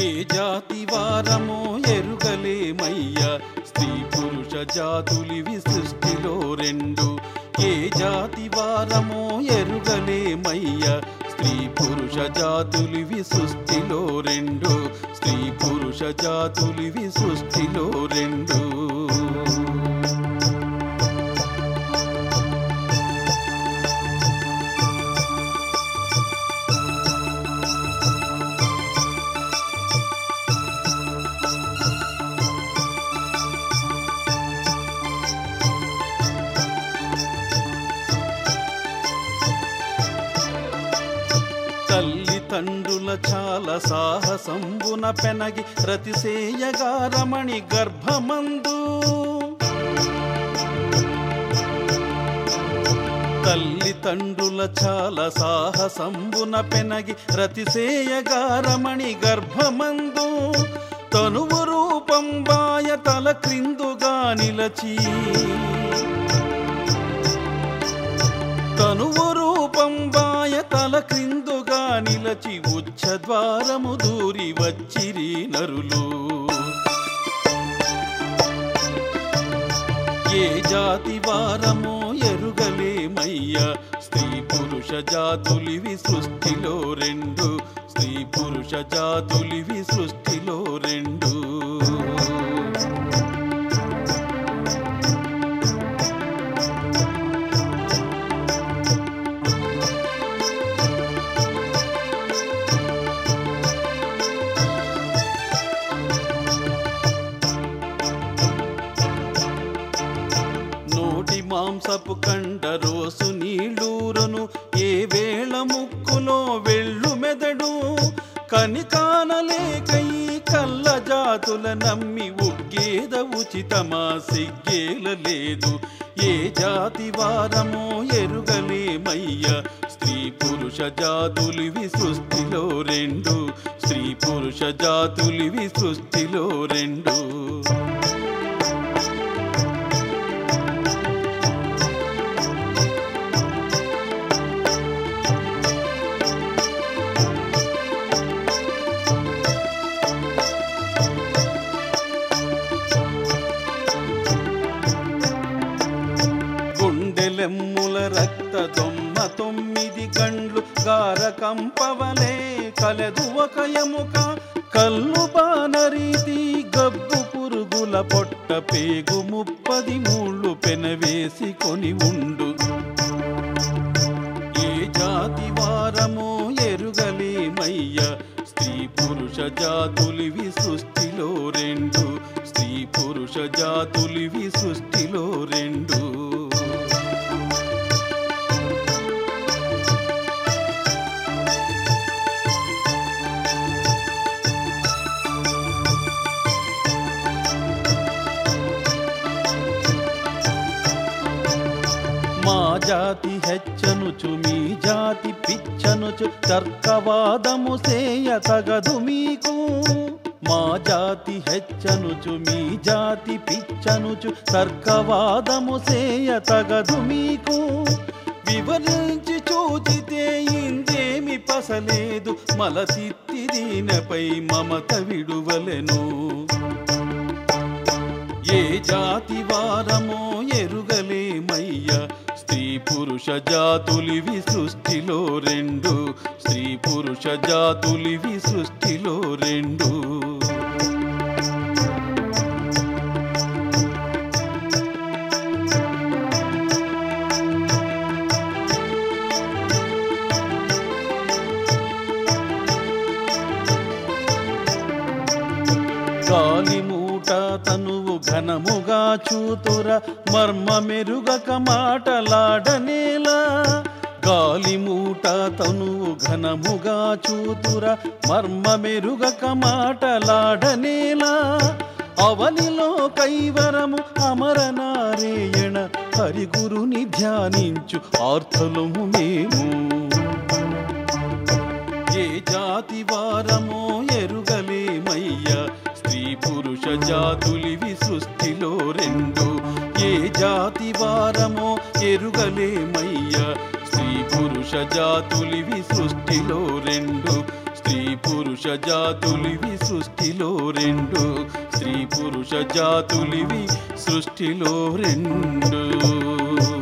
ఏ జాతి వారమో ఎరుగలేమయ్యా స్త్రీ పురుష జాతులివి సృష్టిలో రెండు ఏ జాతి వారమో ఎరుగలేమయ్యా స్త్రీ పురుష జాతులివి సృష్టిలో రెండు స్త్రీ పురుష జాతులివి సృష్టిలో రెండు తల్లి తండ్రుల చాలా సాహసంబున పెనగి రతిసేయగారమణి గర్భమందు తల్లి తండ్రుల చాలా సాహసంబున పెనగి రతిసేయగారమణి గర్భమందు తనువు రూపం బాయ తల క్రిందుగా నిలచి తనువు రూపం బాయ తల క్రిందుగా నిలచి ఉచ్చ ద్వారము దూరి వచ్చిరి నరులు ఏ జాతి వారమో ఎరుగలేమయ్యా స్త్రీ పురుష జాతులివి సృష్టిలో రెండు స్త్రీ పురుష జాతులివి సృష్టిలో రెండు నోటి మాంసపు కండ రోసు నీళ్ళూరును ఏ వేళ ముక్కులో వెళ్ళు మెదడు కనికానలేక ఈ కళ్ళ జాతుల నమ్మి ఉగ్గేద ఉచితమా సిగ్గేల లేదు ఏ జాతి వారమో ఎరుగలేమయ్యా స్త్రీ పురుష జాతులివి సృష్టిలో రెండు స్త్రీ పురుష జాతులివి సృష్టిలో రెండు గుండెలెమ్ముల రక్త దొమ్మ తొమ్మిది గండ్లు గారకంపవలే కలదు ఒక ఎముక కల్లు బానరీతి గబ్బు పురుగుల పొట్ట పేగు ముప్పది మూళ్ళు పెనవేసి కొని ఉండు ఏ జాతి వారమో ఎరుగలేమయ్యా స్త్రీ పురుష జాతులివి సృష్టిలో రెండు స్త్రీ పురుష జాతులివి సృష్టిలో రెండు మా జాతి హెచ్చనుచు మీ జాతి పిచ్చనుచు తర్కవాదము సేయ తగదు మీకు మా జాతి హెచ్చనుచు మీ జాతి పిచ్చనుచు తర్కవాదము సేయ తగదు మీకు వివరించి చూచితే ఇందేమి పసలేదు మలతిత్తి దీనపై మమత విడువలెను ఏ జాతి వారమో ఎరుగలేమయ్యా స్త్రీ పురుష జాతులివి సృష్టిలో రెండు స్త్రీ పురుష జాతులివి సృష్టిలో రెండు గాలి మూట తనువు ఘనముగా చూతుర మర్మ మెరుగక మాటలాడనేలా గాలి మూట తనువు ఘనముగా చూతుర మర్మ మెరుగక మాటలాడనేలా అవనిలో కైవరము అమరనారేయణ హరిగురుని ధ్యానించు ఆర్థలము మేము ఏ జాతి వారమో ఎరుగలేమయ్యా స్త్రీ పురుష జాతులివి సృష్టిలో రెండు ఏ జాతి వారమో ఎరుగలేమయ్యా స్త్రీ పురుష జాతులివి సృష్టిలో రెండు స్త్రీ పురుష జాతులివి సృష్టిలో రెండు స్త్రీ పురుష జాతులివి సృష్టిలో రెండు